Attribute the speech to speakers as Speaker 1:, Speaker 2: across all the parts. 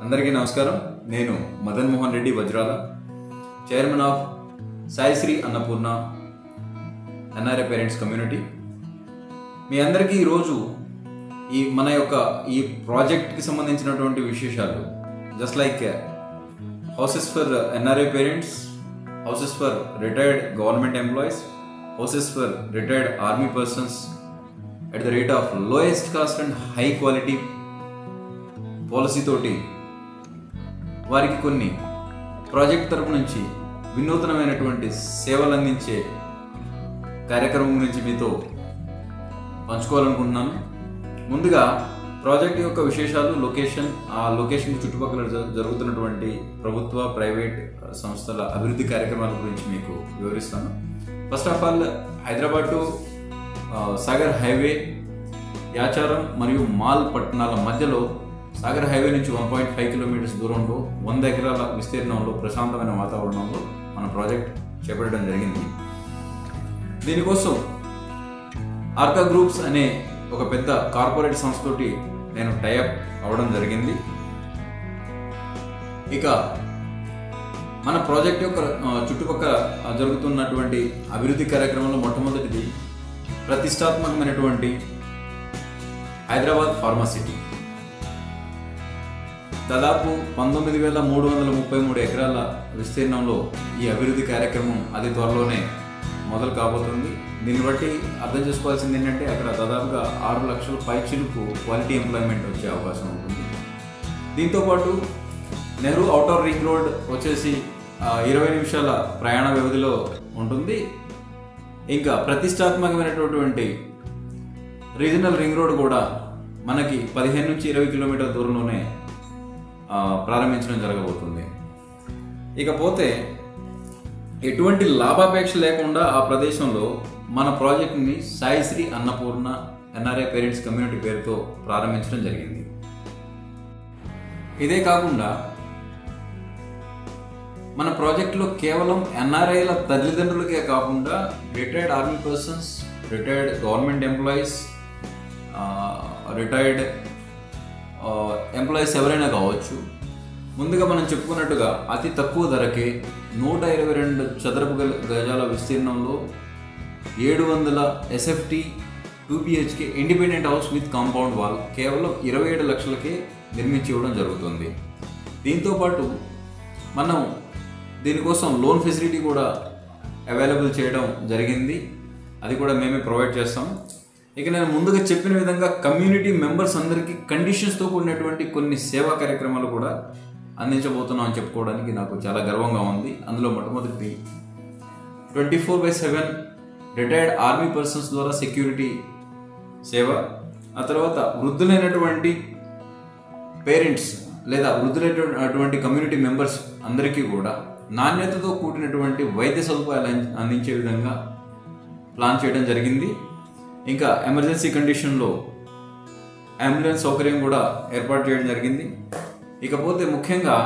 Speaker 1: అందరికీ నమస్కారం నేను మదన్ మోహన్ రెడ్డి వజ్రాల chairman of Saisri Annapurna NRA parents community మీ అందరికీ ఈరోజు ఈ మన యొక్క ఈ ప్రాజెక్ట్కి సంబంధించినటువంటి విశేషాలు just like houses for NRI parents houses for retired government employees houses for retired army persons at the rate of lowest cost and high quality policy తోటి వారికి కొన్ని ప్రాజెక్ట్ తరపు నుంచి వినూతనమైనటువంటి సేవలు అందించే కార్యక్రమం గురించి మీతో పంచుకోవాలనుకుంటున్నాను ముందుగా ప్రాజెక్ట్ యొక్క విశేషాలు లొకేషన్ ఆ లొకేషన్ చుట్టుపక్కల జ- జరుగుతున్నటువంటి ప్రభుత్వ ప్రైవేట్ సంస్థల అభివృద్ధి కార్యక్రమాల గురించి మీకు వివరిస్తాను first of all Hyderabad to ఆ, సాగర్ హైవే యాచారం మరియు మాల్ పట్టణాల మధ్యలో సాగర్ హైవే నుంచి వన్ పాయింట్ ఫైవ్ కిలోమీటర్స్ దూరంలో వంద ఎకరాల విస్తీర్ణంలో ప్రశాంతమైన వాతావరణంలో మన ప్రాజెక్ట్ చేపట్టడం జరిగింది దీనికోసం ఆర్కా గ్రూప్స్ అనే ఒక పెద్ద కార్పొరేట్ సంస్థతోటి నేను టైఅప్ అవ్వడం జరిగింది ఇక మన ప్రాజెక్ట్ యొక్క ఆ, చుట్టుపక్కల ఆ, జరుగుతున్నటువంటి అభివృద్ధి కార్యక్రమంలో మొట్టమొదటిది ప్రతిష్టాత్మకమైనటువంటి హైదరాబాద్ ఫార్మాసిటీ దాదాపు పంతొమ్మిది వేల మూడు వందల ముప్పై మూడు ఎకరాల విస్తీర్ణంలో ఈ అభివృద్ధి కార్యక్రమం అతి త్వరలోనే మొదలు కాబోతుంది దీన్ని బట్టి అర్థం చేసుకోవాల్సింది ఏంటంటే అక్కడ దాదాపుగా ఆరు లక్షల పైచిలుకు క్వాలిటీ ఎంప్లాయ్మెంట్ వచ్చే అవకాశం ఉంటుంది దీంతోపాటు నెహ్రూ అవుటర్ రింగ్ రోడ్ వచ్చేసి ఆ, ఇరవై నిమిషాల ప్రయాణ వ్యవధిలో ఉంటుంది ఇంకా ప్రతిష్టాత్మకమైనటువంటి రీజనల్ రింగ్ రోడ్ కూడా మనకి పదిహేను నుంచి ఇరవై కిలోమీటర్ల దూరంలోనే ఆ, ప్రారంభించడం జరగబోతుంది ఇకపోతే ఎటువంటి లాభాపేక్ష లేకుండా ఆ ప్రదేశంలో మన ప్రాజెక్ట్ని Saisri Annapurna NRI parents community పేరుతో ప్రారంభించడం జరిగింది ఇదే కాకుండా మన ప్రాజెక్టులో కేవలం ఎన్ఆర్ఐల తల్లిదండ్రులకే కాకుండా retired army persons retired government employees retired employees ఎవరైనా కావచ్చు ముందుగా మనం చెప్పుకున్నట్టుగా అతి తక్కువ ధరకే నూట ఇరవై రెండు చదరపు గల- గజాల విస్తీర్ణంలో ఏడు వందల SFT two BHK independent house with compound wall కేవలం ఇరవై ఏడు లక్షలకే నిర్మించి ఇవ్వడం జరుగుతుంది దీంతోపాటు మనం దీనికోసం లోన్ ఫెసిలిటీ కూడా అవైలబుల్ చేయడం జరిగింది అది కూడా మేమే ప్రొవైడ్ చేస్తాం ఇక నేను ముందుగా చెప్పిన విధంగా కమ్యూనిటీ మెంబర్స్ అందరికీ కండిషన్స్తో కూడినటువంటి కొన్ని సేవా కార్యక్రమాలు కూడా అందించబోతున్నాం అని చెప్పుకోవడానికి నాకు చాలా గర్వంగా ఉంది అందులో మొట్టమొదటి twenty four by seven retired army persons ద్వారా సెక్యూరిటీ సేవ ఆ తర్వాత వృద్ధులైనటువంటి పేరెంట్స్ లేదా వృద్ధులైనటువంటి కమ్యూనిటీ మెంబర్స్ అందరికీ కూడా నాణ్యతతో కూడినటువంటి వైద్య సదుపాయాలు అంది- అందించే విధంగా ప్లాన్ చేయడం జరిగింది ఇంకా ఎమర్జెన్సీ కండిషన్లో అంబులెన్స్ సౌకర్యం కూడా ఏర్పాటు చేయడం జరిగింది ఇకపోతే ముఖ్యంగా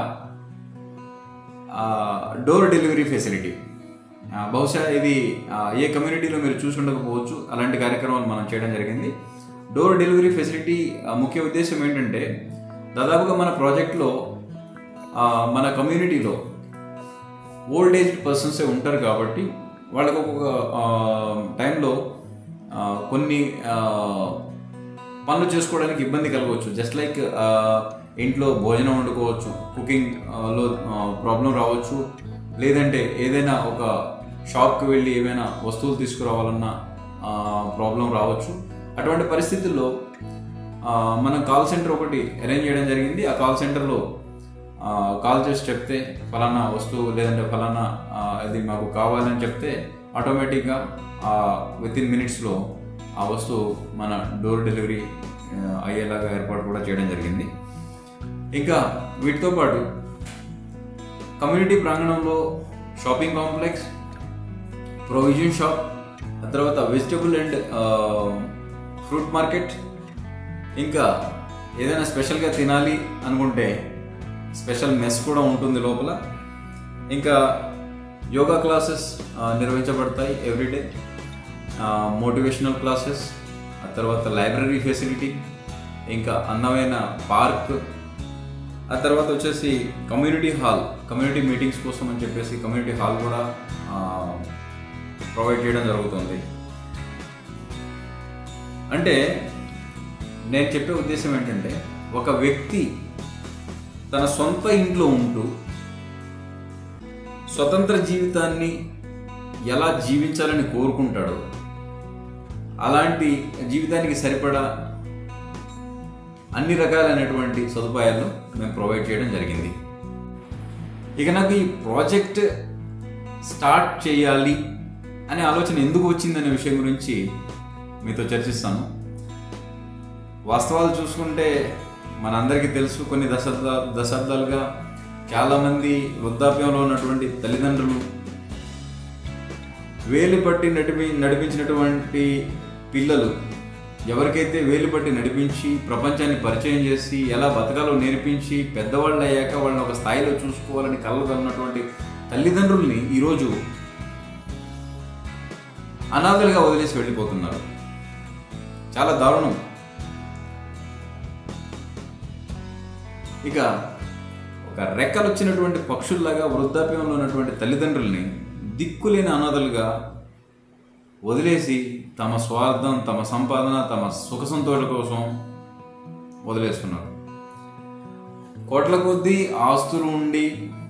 Speaker 1: ఆ, డోర్ డెలివరీ ఫెసిలిటీ ఆ, బహుశా ఇది ఆ, ఏ కమ్యూనిటీలో మీరు చూసి ఉండకపోవచ్చు అలాంటి కార్యక్రమాలు మనం చేయడం జరిగింది డోర్ డెలివరీ ఫెసిలిటీ ఆ, ముఖ్య ఉద్దేశం ఏంటంటే దాదాపుగా మన ప్రాజెక్ట్లో ఆ, మన కమ్యూనిటీలో ఓల్డ్ ఏజ్ పర్సన్సే ఉంటారు కాబట్టి వాళ్ళకు ఒక్కొక్క ఆ, టైంలో ఆ, కొన్ని ఆ, పనులు చేసుకోవడానికి ఇబ్బంది కలగవచ్చు జస్ట్ లైక్ ఇంట్లో భోజనం వండుకోవచ్చు కుకింగ్ ఆ, లో ప్రాబ్లం రావచ్చు లేదంటే ఏదైనా ఒక షాప్కి వెళ్ళి ఏమైనా వస్తువులు తీసుకురావాలన్నా ప్రాబ్లం రావచ్చు అటువంటి పరిస్థితుల్లో ఆ, మనం కాల్ సెంటర్ ఒకటి అరేంజ్ చేయడం జరిగింది ఆ కాల్ సెంటర్లో ఆ, కాల్ చేసి చెప్తే ఫలానా వస్తువు లేదంటే ఫలానా ఆ, ఇది మాకు కావాలని చెప్తే ఆటోమేటిక్గా విత్ ఇన్ మినిట్స్లో ఆ వస్తువు మన డోర్ డెలివరీ ఆ, అయ్యేలాగా ఏర్పాటు కూడా చేయడం జరిగింది ఇంకా వీటితో పాటు కమ్యూనిటీ ప్రాంగణంలో షాపింగ్ కాంప్లెక్స్ ప్రొవిజన్ షాప్ ఆ తర్వాత వెజిటబుల్ అండ్ ఫ్రూట్ మార్కెట్ ఇంకా ఏదైనా స్పెషల్గా తినాలి అనుకుంటే స్పెషల్ మెస్ కూడా ఉంటుంది లోపల ఇంకా యోగా క్లాసెస్ నిర్వహించబడతాయి ఎవ్రీడే మోటివేషనల్ క్లాసెస్ ఆ తర్వాత లైబ్రరీ ఫెసిలిటీ ఇంకా అందమైన పార్క్ ఆ తర్వాత వచ్చేసి కమ్యూనిటీ హాల్ కమ్యూనిటీ మీటింగ్స్ కోసం అని చెప్పేసి కమ్యూనిటీ హాల్ కూడా ప్రొవైడ్ చేయడం జరుగుతుంది అంటే నేను చెప్పే ఉద్దేశం ఏంటంటే ఒక వ్యక్తి తన సొంత ఇంట్లో ఉంటూ స్వతంత్ర జీవితాన్ని ఎలా జీవించాలని కోరుకుంటాడో అలాంటి జీవితానికి సరిపడా అన్ని రకాలైనటువంటి సదుపాయాలు మేము ప్రొవైడ్ చేయడం జరిగింది ఇక నాకు ఈ ప్రాజెక్ట్ స్టార్ట్ చేయాలి అనే ఆలోచన ఎందుకు వచ్చిందనే విషయం గురించి మీతో చర్చిస్తాను వాస్తవాలు చూసుకుంటే మనందరికీ తెలుసు కొన్ని దశాబ్దా దశాబ్దాలుగా చాలామంది వృద్ధాప్యంలో ఉన్నటువంటి తల్లిదండ్రులు వేలు పట్టి నడిపి నడిపించినటువంటి పిల్లలు ఎవరికైతే వేలు పట్టి నడిపించి ప్రపంచాన్ని పరిచయం చేసి ఎలా బతకాలో నేర్పించి పెద్దవాళ్ళు అయ్యాక వాళ్ళని ఒక స్థాయిలో చూసుకోవాలని కలలు కన్నటువంటి తల్లిదండ్రుల్ని ఈరోజు అనాథలుగా వదిలేసి వెళ్ళిపోతున్నారు చాలా దారుణం ఇక ఒక రెక్కలు వచ్చినటువంటి పక్షుల్లాగా వృద్ధాప్యంలో ఉన్నటువంటి తల్లిదండ్రుల్ని దిక్కులేని అనాథలుగా వదిలేసి తమ స్వార్థం తమ సంపాదన తమ సుఖ సంతోషం కోసం వదిలేస్తున్నారు కోట్ల కొద్దీ ఆస్తులు ఉండి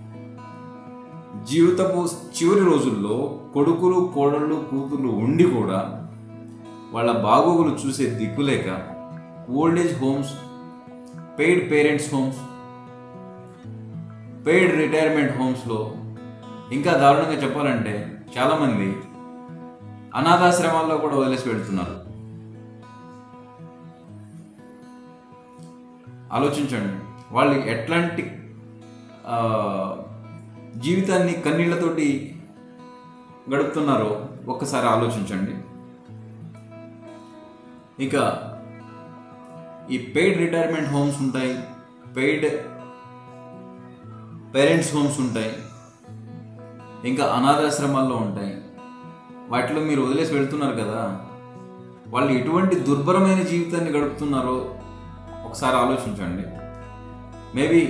Speaker 1: జీవితపు చివరి రోజుల్లో కొడుకులు కోడళ్ళు కూతుళ్ళు ఉండి కూడా వాళ్ళ బాగోగులు చూసే దిక్కులేక old age homes paid parents homes paid retirement హోమ్స్లో ఇంకా దారుణంగా చెప్పాలంటే చాలామంది అనాథాశ్రమాల్లో కూడా వదిలేసి వెళ్తున్నారు ఆలోచించండి వాళ్ళు ఎట్లాంటి ఆ, జీవితాన్ని కన్నీళ్లతోటి గడుపుతున్నారో ఒక్కసారి ఆలోచించండి ఇక ఈ పెయిడ్ రిటైర్మెంట్ హోమ్స్ ఉంటాయి పెయిడ్ పేరెంట్స్ హోమ్స్ ఉంటాయి ఇంకా అనాథాశ్రమాల్లో ఉంటాయి వాటిలో మీరు వదిలేసి వెళ్తున్నారు కదా వాళ్ళు ఎటువంటి దుర్భరమైన జీవితాన్ని గడుపుతున్నారో ఒకసారి ఆలోచించండి మేబీ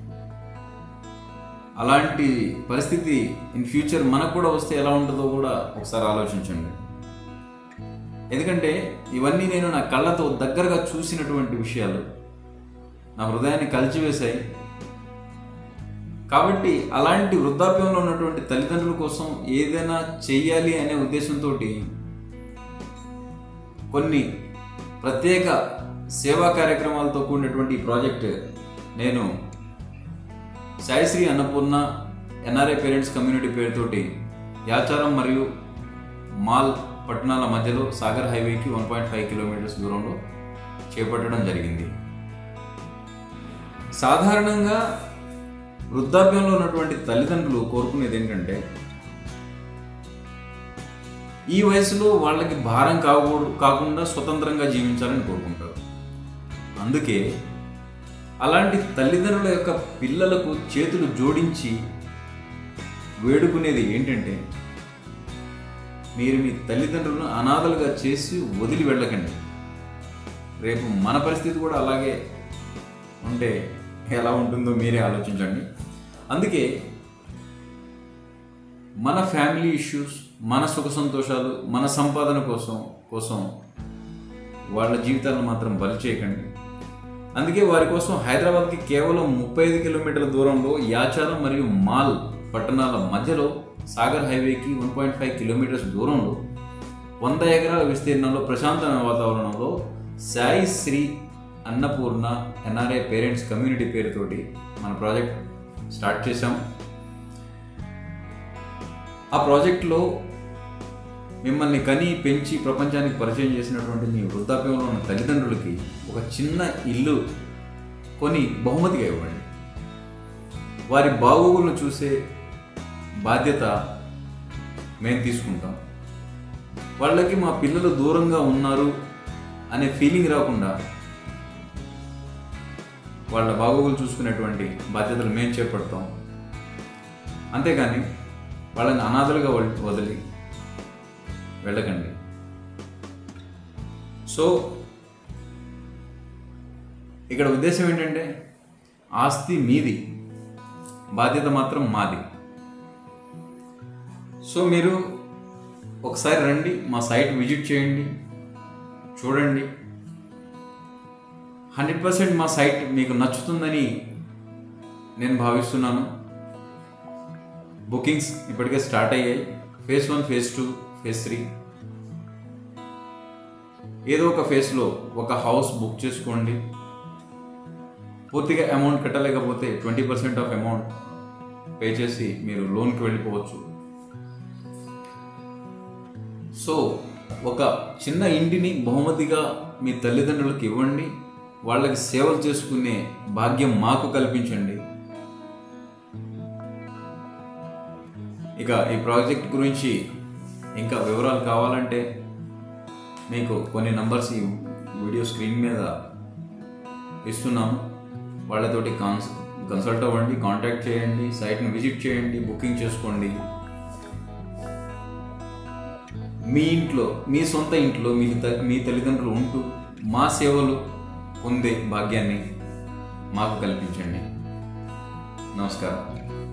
Speaker 1: అలాంటి పరిస్థితి ఇన్ ఫ్యూచర్ మనకు కూడా వస్తే ఎలా ఉంటుందో కూడా ఒకసారి ఆలోచించండి ఎందుకంటే ఇవన్నీ నేను నా కళ్ళతో దగ్గరగా చూసినటువంటి విషయాలు నా హృదయాన్ని కలిచివేశాయి కాబట్టి అలాంటి వృద్ధాప్యంలో ఉన్నటువంటి తల్లిదండ్రుల కోసం ఏదైనా చెయ్యాలి అనే ఉద్దేశంతో కొన్ని ప్రత్యేక సేవా కార్యక్రమాలతో కూడినటువంటి ఈ ప్రాజెక్ట్ నేను Saisri Annapurna NRI parents community పేరుతోటి యాచారం మరియు మాల్ పట్టణాల మధ్యలో సాగర్ హైవేకి వన్ పాయింట్ ఫైవ్ కిలోమీటర్స్ దూరంలో చేపట్టడం జరిగింది సాధారణంగా వృద్ధాప్యంలో ఉన్నటువంటి తల్లిదండ్రులు కోరుకునేది ఏంటంటే ఈ వయసులో వాళ్ళకి భారం కాకూడదు కాకుండా స్వతంత్రంగా జీవించాలని కోరుకుంటారు అందుకే అలాంటి తల్లిదండ్రుల యొక్క పిల్లలకు చేతులు జోడించి వేడుకునేది ఏంటంటే మీరు మీ తల్లిదండ్రులను అనాథలుగా చేసి వదిలి వెళ్ళకండి రేపు మన పరిస్థితి కూడా అలాగే ఉంటే ఎలా ఉంటుందో మీరే ఆలోచించండి అందుకే మన ఫ్యామిలీ ఇష్యూస్ మన సుఖ సంతోషాలు మన సంపాదన కోసం కోసం వాళ్ళ జీవితాలను మాత్రం బలి చేయకండి అందుకే వారి కోసం హైదరాబాద్కి కేవలం ముప్పై ఐదు కిలోమీటర్ల దూరంలో యాచారం మరియు మాల్ పట్టణాల మధ్యలో సాగర్ హైవేకి వన్ పాయింట్ ఫైవ్ కిలోమీటర్స్ దూరంలో వంద ఎకరాల విస్తీర్ణంలో ప్రశాంతమైన వాతావరణంలో Sai Shri Annapurna NRI parents community పేరుతోటి మన ప్రాజెక్ట్ స్టార్ట్ చేశాం ఆ ప్రాజెక్ట్లో మిమ్మల్ని కని పెంచి ప్రపంచానికి పరిచయం చేసినటువంటి మీ వృద్ధాప్యంలో ఉన్న తల్లిదండ్రులకి ఒక చిన్న ఇల్లు కొని బహుమతిగా ఇవ్వండి వారి బాగోగులను చూసే బాధ్యత మేము తీసుకుంటాం వాళ్ళకి మా పిల్లలు దూరంగా ఉన్నారు అనే ఫీలింగ్ రాకుండా వాళ్ళ బాగోగులు చూసుకునేటువంటి బాధ్యతలు మేము చేపడతాం అంతేగాని వాళ్ళని అనాథలుగా వల్- వదిలి వెళ్ళకండి సో ఇక్కడ ఉద్దేశం ఏంటంటే ఆస్తి మీది బాధ్యత మాత్రం మాది సో మీరు ఒకసారి రండి మా సైట్ విజిట్ చేయండి చూడండి హండ్రెడ్ పర్సెంట్ మా సైట్ మీకు నచ్చుతుందని నేను భావిస్తున్నాను బుకింగ్స్ ఇప్పటికే స్టార్ట్ అయ్యాయి phase one phase two phase three ఏదో ఒక ఫేజ్లో ఒక హౌస్ బుక్ చేసుకోండి పూర్తిగా అమౌంట్ కట్టలేకపోతే twenty percent of amount pay చేసి మీరు లోన్కి వెళ్ళిపోవచ్చు సో ఒక చిన్న ఇంటిని బహుమతిగా మీ తల్లిదండ్రులకు ఇవ్వండి వాళ్ళకి సేవలు చేసుకునే భాగ్యం మాకు కల్పించండి ఇక ఈ ప్రాజెక్ట్ గురించి ఇంకా వివరాలు కావాలంటే మీకు కొన్ని నంబర్స్ ఈ వీడియో స్క్రీన్ మీద ఇస్తున్నాము వాళ్ళతోటి కాన్స్ కన్సల్ట్ అవ్వండి కాంటాక్ట్ చేయండి సైట్ని విజిట్ చేయండి బుకింగ్ చేసుకోండి మీ ఇంట్లో మీ సొంత ఇంట్లో మీ త- మీ తల్లిదండ్రులు ఉంటూ మా సేవలు పొందే భాగ్యాన్ని మాకు కల్పించండి నమస్కారం